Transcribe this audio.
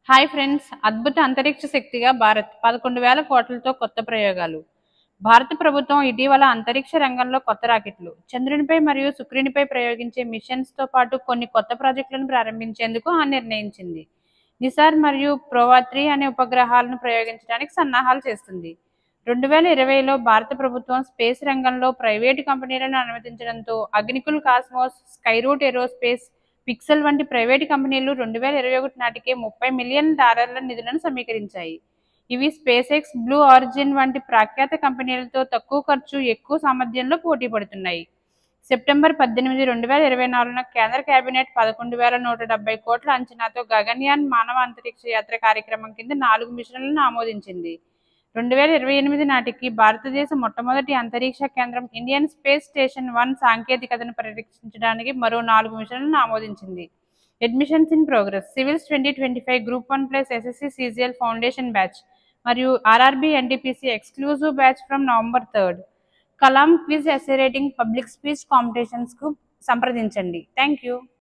hi friends అద్భుత అంతరిక్ష శక్తిగా భారత్ పదకొండు వేల కోట్లతో కొత్త ప్రయోగాలు భారత ప్రభుత్వం ఇటీవల అంతరిక్ష రంగంలో కొత్త రాకెట్లు చంద్రునిపై మరియు శుక్రునిపై ప్రయోగించే మిషన్స్ తో పాటు కొన్ని కొత్త ప్రాజెక్టులను ప్రారంభించేందుకు ఆ నిర్ణయించింది నిసార్ మరియు ప్రోవా త్రీ అనే ఉపగ్రహాలను ప్రయోగించడానికి సన్నాహాలు చేస్తుంది రెండు వేల ఇరవైలో భారత ప్రభుత్వం స్పేస్ రంగంలో ప్రైవేటు కంపెనీలను అనుమతించడంతో అగ్నికుల్ కాస్మోస్ స్కైరూట్ ఏరోస్పేస్ పిక్సెల్ వంటి ప్రైవేటు కంపెనీలు రెండు వేల ఇరవై ఒకటి నాటికే ముప్పై మిలియన్ డాలర్ల నిధులను సమీకరించాయి ఇవి స్పేస్ ఎక్స్ బ్లూ ఆరిజిన్ వంటి ప్రఖ్యాత కంపెనీలతో తక్కువ ఖర్చు ఎక్కువ సామర్థ్యంలో పోటీ పడుతున్నాయి సెప్టెంబర్ పద్దెనిమిది రెండు వేల ఇరవై నాలుగున కేంద్ర కేబినెట్ పదకొండు వేల నూట డెబ్బై కోట్ల అంచనాతో గగన్యాన్ మానవ అంతరిక్ష యాత్ర కార్యక్రమం కింద నాలుగు మిషన్లను ఆమోదించింది రెండు వేల ఇరవై ఎనిమిది నాటికి భారతదేశ మొట్టమొదటి అంతరిక్ష కేంద్రం ఇండియన్ స్పేస్ స్టేషన్ వన్ సాంకేతికతను పరీక్షించడానికి మరో నాలుగు మిషన్లను ఆమోదించింది admissions in progress civils twenty twenty five group one plus SSC CGL foundation batch మరియు RRB NTPC exclusive batch from November third Kalam quiz essay writing public speech కాంపిటీషన్స్కు సంప్రదించండి థ్యాంక్ యూ